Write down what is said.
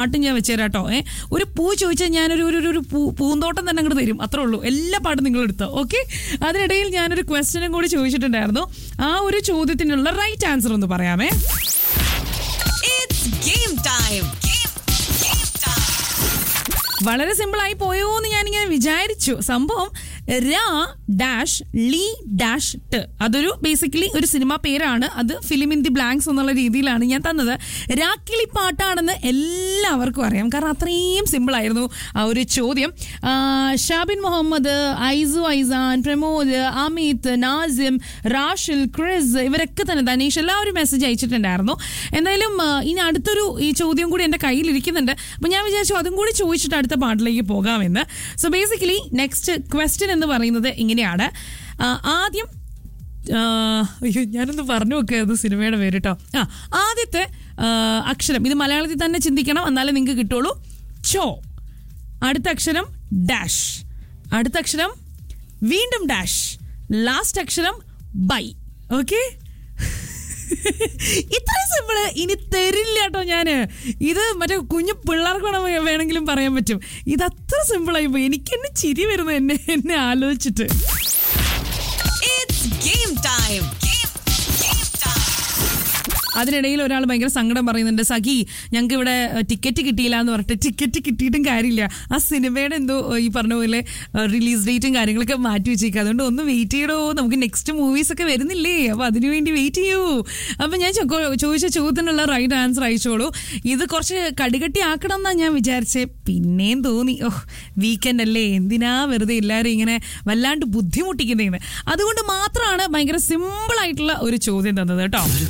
പാട്ടും ഞാൻ വെച്ചുതരാം കേട്ടോ ഏ ഒരു പൂ ചോദിച്ചാൽ ഞാനൊരു ഒരു ഒരു പൂ പൂന്തോട്ടം തന്നെ അങ്ങോട്ട് തരും അത്രേ ഉള്ളൂ എല്ലാ പാട്ടും നിങ്ങൾ എടുത്തോ ഓക്കെ അതിനിടയിൽ ഞാനൊരു ക്വസ്റ്റ്യനും കൂടി ചോദിച്ചിട്ടുണ്ടായിരുന്നു ആ ഒരു ചോദ്യത്തിനുള്ള റൈറ്റ് ആൻസർ ഒന്ന് പറയാമേ It's game time. Game, game time. വളരെ സിമ്പിൾ ആയി പോയോ എന്ന് ഞാനിങ്ങനെ വിചാരിച്ചു സംഭവം രാ ഡാഷ് ലീ ഡാഷ് ട് അതൊരു ബേസിക്കലി ഒരു സിനിമ പേരാണ് അത് ഫിലിം ഇൻ ദി ബ്ലാങ്ക്സ് എന്നുള്ള രീതിയിലാണ് ഞാൻ തന്നത് രാക്കിളി പാട്ടാണെന്ന് എല്ലാവർക്കും അറിയാം കാരണം അത്രയും സിമ്പിൾ ആയിരുന്നു ആ ഒരു ചോദ്യം ആ, ഷാബിൻ മുഹമ്മദ് ഐസു ഐസാൻ പ്രമോദ് അമിത് നാസിം റാഷിൽ ക്രിസ് ഇവരൊക്കെ തന്നെ ധനീഷ് എല്ലാവരും മെസ്സേജ് അയച്ചിട്ടുണ്ടായിരുന്നു എന്തായാലും ആ, ഇനി അടുത്തൊരു ഈ ചോദ്യം കൂടി എൻ്റെ കയ്യിൽ ഇരിക്കുന്നുണ്ട് അപ്പം ഞാൻ വിചാരിച്ചു അതും കൂടി ചോദിച്ചിട്ട് അടുത്ത പാട്ടിലേക്ക് പോകാമെന്ന് സോ ബേസിക്കലി നെക്സ്റ്റ് ക്വസ്റ്റ്യൻ എന്ന് പറയുന്നത് ഇങ്ങനെയാണ് ആ, ആദ്യം ആ, അയ്യോ ഞാനൊന്ന് പറഞ്ഞു നോക്കിയത് സിനിമയുടെ പേര് കേട്ടോ ആ ആദ്യത്തെ ആ, അക്ഷരം ഇത് മലയാളത്തിൽ തന്നെ ചിന്തിക്കണം എന്നാലേ നിങ്ങൾക്ക് കിട്ടുള്ളൂ ചോ അടുത്ത അക്ഷരം ഡാഷ് അടുത്ത അക്ഷരം വീണ്ടും ഡാഷ് ലാസ്റ്റ് അക്ഷരം ബൈ ഓക്കെ ഇത്രയും സിമ്പിള് ഇനി തരില്ല കേട്ടോ ഞാന് ഇത് മറ്റേ കുഞ്ഞു പിള്ളേർക്ക് വേണം വേണമെങ്കിലും പറയാൻ പറ്റും ഇത് അത്ര സിമ്പിളായി പോയി എനിക്ക് എന്നെ ചിരി വരുന്നു എന്നെ എന്നെ ആലോചിച്ചിട്ട് It's game time. Game, game time. അതിനിടയിൽ ഒരാൾ ഭയങ്കര സങ്കടം പറയുന്നുണ്ട് സഖി ഞങ്ങൾക്ക് ഇവിടെ ടിക്കറ്റ് കിട്ടിയില്ല എന്ന് പറഞ്ഞിട്ട് ടിക്കറ്റ് കിട്ടിയിട്ടും കാര്യമില്ല ആ സിനിമയുടെ എന്തോ ഏഹ്, ഈ പറഞ്ഞ പോലെ റിലീസ് ഡേറ്റും കാര്യങ്ങളൊക്കെ മാറ്റി വെച്ചേക്കുക അതുകൊണ്ട് ഒന്ന് വെയിറ്റ് ചെയ്യടോ നമുക്ക് നെക്സ്റ്റ് മൂവീസ് ഒക്കെ വരുന്നില്ലേ അപ്പൊ അതിനുവേണ്ടി വെയിറ്റ് ചെയ്യൂ അപ്പൊ ഞാൻ ചോ- ചോദിച്ച ചോദ്യത്തിനുള്ള റൈറ്റ് ആൻസർ അയച്ചോളൂ ഇത് കുറച്ച് കടുകട്ടി ആക്കണം എന്നാ ഞാൻ വിചാരിച്ചേ പിന്നെയും തോന്നി ഓ വീക്കെൻഡ് അല്ലേ എന്തിനാ വെറുതെ എല്ലാവരും ഇങ്ങനെ വല്ലാണ്ട് ബുദ്ധിമുട്ടിക്കുന്നതെന്ന് അതുകൊണ്ട് മാത്രമാണ് ഭയങ്കര സിമ്പിൾ ആയിട്ടുള്ള ഒരു ചോദ്യം തന്നത് കേട്ടോ ഒരു